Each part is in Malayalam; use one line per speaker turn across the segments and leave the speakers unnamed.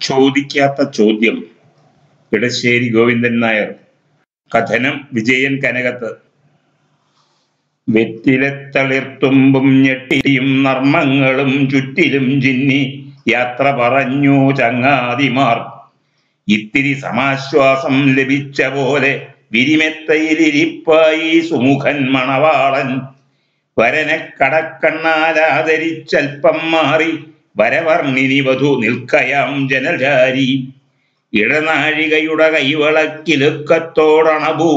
ചോദിക്കാത്ത ചോദ്യം ഇടശ്ശേരി ഗോവിന്ദൻ നായർ കഥനം വിജയൻ കനകത്ത് വെറ്റിലത്തളിർത്തുമ്പും ഞെട്ടിയും നർമ്മങ്ങളും ചുറ്റിലും ചിന്നി യാത്ര പറഞ്ഞു ചങ്ങാതിമാർ ഇത്തിരി സമാശ്വാസം ലഭിച്ച പോലെ വിരിമെത്തയിലിരിപ്പായി സുമുഖൻ മണവാളൻ വരനെ കടക്കണ്ണാലാദരിച്ചൽപ്പം മാറി വരവർണ്ണിനി വധു നിൽക്കയാം ജനചാരി ഇടനാഴികയുടെ കൈവളക്കിലുക്കത്തോടണപൂ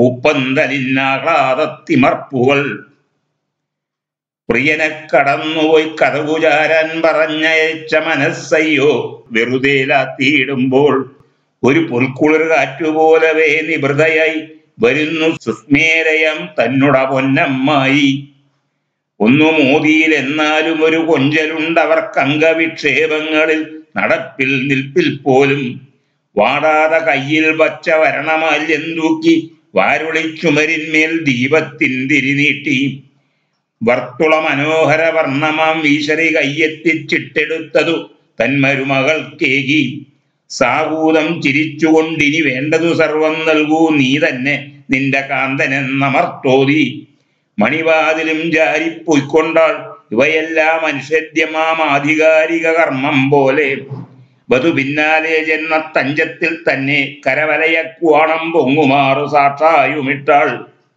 പൂപ്പന്തലിന്നാഹ്ലാദത്തിമർപ്പുകൾ പ്രിയനെ കടന്നുപോയി കഥകുചാരാൻ പറഞ്ഞയച്ച മനസ്സയ്യോ വെറുതെ ലാത്തിയിടുമ്പോൾ ഒരു പുൽക്കുളിർ കാറ്റുപോലവേ നിവൃതയായി വരുന്നു സുസ്മേരയം തന്നുട പൊന്നമ്മായി ഒന്നു മോദിയിലെന്നാലും ഒരു കൊഞ്ചലുണ്ടവർക്ക് അംഗവിക്ഷേപങ്ങളിൽ നടപ്പിൽ നിൽപ്പിൽ പോലും വാടാതെ കയ്യിൽ വച്ച വരണമാല്യം തൂക്കി വാരുളി ചുമരിന്മേൽ ദീപത്തിൻ തിരിനീട്ടി വർത്തുള മനോഹര വർണ്ണമാം വീശറി കയ്യെത്തിച്ചിട്ടെടുത്തതു തന്മരുമകൾക്കേകി സാകൂതം ചിരിച്ചുകൊണ്ടിനി വേണ്ടതു സർവം നൽകൂ നീ തന്നെ നിന്റെ കാന്തനെന്നമർത്തോതി മണിവാതിലും ജാരിപ്പൊയ്ക്കൊണ്ടാൾ ഇവയെല്ലാം അനുഷദ്യമാം ആധികാരിക കർമ്മം പോലെ വധു പിന്നാലെ ചെന്ന തഞ്ചത്തിൽ തന്നെ കരവലയക്കുവാണം പൊങ്ങുമാറു സാക്ഷായുമിട്ടാൾ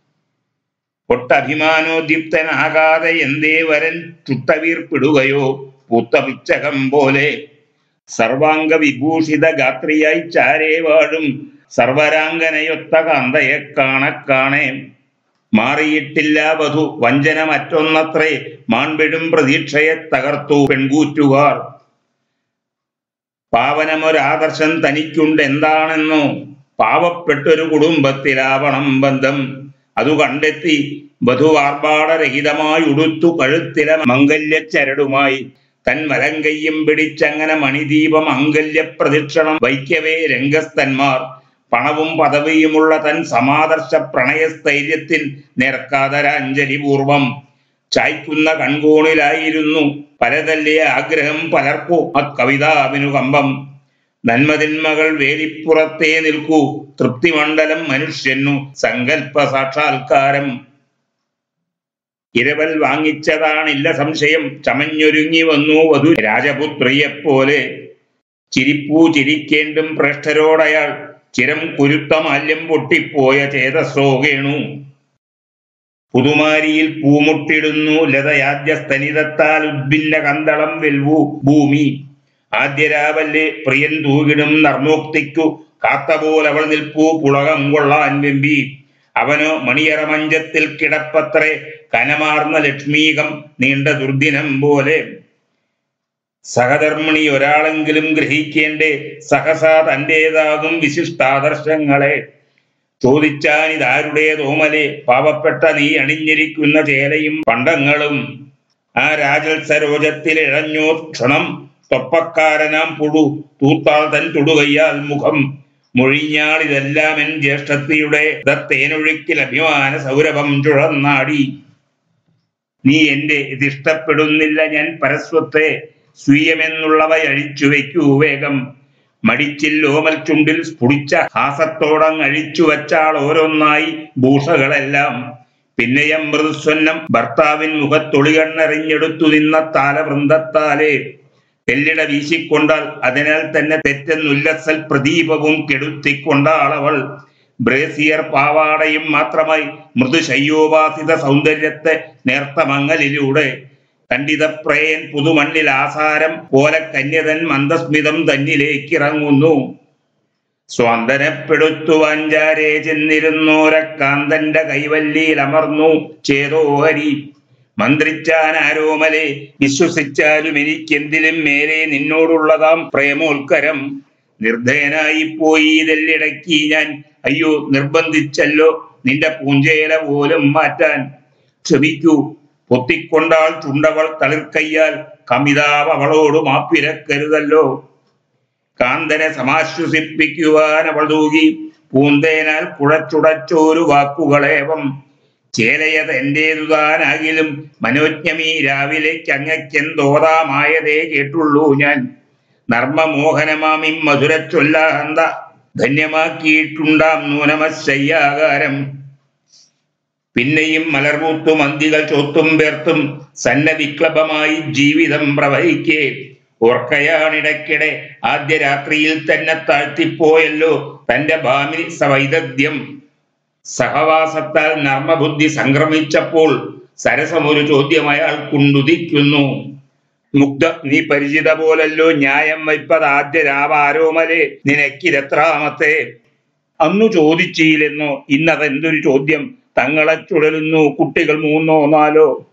ഒട്ടഭിമാനോദ്യുക്തനാകാതെ എന്തേ വരൻ ചുട്ടവീർപ്പിടുകയോ പൂത്ത പിച്ചകം പോലെ സർവാംഗ വിഭൂഷിത ഗാത്രിയായി ചാരേ വാഴും സർവരാംഗനയൊത്ത കാന്തയെ കാണക്കാണേ മാറിയിട്ടില്ല വധു വഞ്ചന മറ്റൊന്നത്രേ മാൺപിടും പ്രതീക്ഷയെ തകർത്തു പെൺകൂറ്റുകാർ പാവനമൊരാദർശം തനിക്കുണ്ട് എന്താണെന്നോ പാവപ്പെട്ടൊരു കുടുംബത്തിലാവണം ബന്ധം അതു കണ്ടെത്തി വധു ആർഭാടരഹിതമായി ഉടുത്തു കഴുത്തിലെ മംഗല്യ ചരടുമായി തൻ വലങ്കയ്യും പിടിച്ചങ്ങനെ മണിദീപം അങ്കല്യ പ്രദക്ഷിണം വൈക്കവേ രംഗസ്ഥന്മാർ പണവും പദവിയുമുള്ള തൻ സമാദർശ പ്രണയസ്ഥൈര്യത്തിൽ നേർക്കാതരാഞ്ജലി പൂർവം ചായ്ക്കുന്ന കൺകോണിലായിരുന്നു പലതല്ലിയ ആഗ്രഹം പലർക്കു അക്കവിതാവിനുകമ്പം നന്മതിന്മകൾ വേലിപ്പുറത്തേ നിൽക്കൂ തൃപ്തിമണ്ഡലം മനുഷ്യനു സങ്കല്പ സാക്ഷാത്കാരം ഇരവൽ വാങ്ങിച്ചതാണില്ല സംശയം ചമഞ്ഞൊരുങ്ങി വന്നു വധു രാജപുത്രിയെപ്പോലെ ചിരിപ്പൂ ചിരിക്കേണ്ടും പ്രേഷ്ഠരോടയാൾ ചിരം കുരുത്ത മാല്യം പൊട്ടിപ്പോയ ചേതസ്സോ കേണു പുതുമാരിയിൽ പൂമുട്ടിടുന്നു ലതയാദ്യ സ്തനിതത്താൽ ഉദ്ഭിന്ന കന്തളം വെൽവു ഭൂമി ആദ്യരാവല്ലേ പ്രിയൻ തൂകിടും നർമ്മോക്തിക്കു കാത്തപോൽ അവൾ നിൽപ്പൂ പുളകം കൊള്ളാൻ വെമ്പി അവനോ മണിയറ മഞ്ചത്തിൽ കിടപ്പത്രേ കനമാർന്ന ലക്ഷ്മീകം നീണ്ട ദുർദിനം പോലെ സഹധർമ്മിണി ഒരാളെങ്കിലും ഗ്രഹിക്കേണ്ടേ സഹസാ തന്റേതാകും വിശിഷ്ടാദർശങ്ങളെ ചോദിച്ചാൻ ഇതാരുടെ തോമലെ പാവപ്പെട്ട നീ അണിഞ്ഞിരിക്കുന്ന ചേലയും പണ്ടങ്ങളും ആ രാജൽ സരോജത്തിൽ ഇഴഞ്ഞോ ക്ഷണം തൊപ്പക്കാരനാം പുഴു തൂത്താൾ തൻ തൊടുകയ്യാൽ മുഖം മൊഴിഞ്ഞാൾ ഇതെല്ലാം എൻ ജ്യേഷ്ഠത്തിയുടെ തേനൊഴുക്കിൽ അഭിമാന സൗരഭം ചുഴന്നാടി നീ എന്റെ ഇതിഷ്ടപ്പെടുന്നില്ല ഞാൻ പരസ്വത്തെ സ്വീയമെന്നുള്ളവ അഴിച്ചു വയ്ക്കൂ വേഗം മടിച്ചിൽ ഓമൽ ചുണ്ടിൽ സ്ഫുടിച്ച ഹാസത്തോടങ് അഴിച്ചു വച്ചാൾ ഓരോന്നായി ഭൂഷകളെല്ലാം പിന്നെയം മൃദുസ്വന്നം ഭർത്താവിൻ മുഖത്തൊളികണ്ണെറിഞ്ഞെടുത്തു നിന്ന താലവൃന്ദത്താലെ തെല്ലിട വീശിക്കൊണ്ടാൽ അതിനാൽ തന്നെ തെറ്റെന്നുല്ലസൽ പ്രദീപവും കെടുത്തിക്കൊണ്ടാളവൾ ബ്രേസിയർ പാവാടയും മാത്രമായി മൃദുശയ്യോപാസിത സൗന്ദര്യത്തെ നേർത്ത മങ്ങലിലൂടെ കണ്ഡിതപ്രയൻ പുതുമണ്ണിൽ ആസാരം പോലെ കന്യതൻ മന്ദസ്മിതം തന്നിലേക്കിറങ്ങുന്നു സ്വാന്തനപ്പെടുത്തുവാൻ ജാരേ ചെന്നിരുന്നോരക്കാന്തന്റെ കൈവല്ലിയിൽ അമർന്നു ചേതോഹരി മന്ത്രിച്ചാൻ ആരോമലെ വിശ്വസിച്ചാലും എനിക്കെന്തിലും മേലെ നിന്നോടുള്ളതാം പ്രേമോത്കരം നിർദ്ധയനായി പോയി ഇതെല്ലിടക്കി ഞാൻ അയ്യോ നിർബന്ധിച്ചല്ലോ നിന്റെ പൂഞ്ചേല പോലും മാറ്റാൻ ക്ഷമിക്കൂ പൊത്തിക്കൊണ്ടാൾ ചുണ്ടവൾ തളിർക്കയ്യാൽ കമിതാവ് അവളോട് മാപ്പിരക്കരുതല്ലോ കാന്തനെ സമാശ്വസിപ്പിക്കുവാൻ അവൾ തൂകി പൂന്തേനാൽ കുഴച്ചുടച്ചോരു വാക്കുകളേവം ചേലയത് എന്റേതു താനാകിലും മനോജ്ഞമീ രാവിലേക്ക് അങ്ങയ്ക്കെന്തോതാമായതേ കേട്ടുള്ളൂ ഞാൻ നർമ്മമോഹനമാമി മധുര ചൊല്ലാഹന്ത ധന്യമാക്കിയിട്ടുണ്ടാം നൂനമശയ്യാകാരം പിന്നെയും മലർപൂത്തു മന്തികൾ ചോത്തും പേർത്തും സന്നവിക്ലബമായി ജീവിതം പ്രവഹിക്കേ ഓർക്കയാണിടയ്ക്കിടെ ആദ്യ രാത്രിയിൽ തന്നെ താഴ്ത്തിപ്പോയല്ലോ തന്റെ ഭാമി സവൈദഗ്ധ്യം സഹവാസത്താൽ നർമ്മബുദ്ധി സംക്രമിച്ചപ്പോൾ സരസമൊരു ചോദ്യം അയാൾ കുണ്ടുദിക്കുന്നു മുഗ്ധ നീ പരിചിത പോലല്ലോ ന്യായം വയ്പത് ആദ്യ രാവാരോമലെ നിനക്കിതെത്രാമത്തെ അന്നു ചോദിച്ചില്ലെന്നോ ഇന്നതെന്തൊരു ചോദ്യം തങ്ങളെ ചുഴലുന്നു കുട്ടികൾ മൂന്നോ നാലോ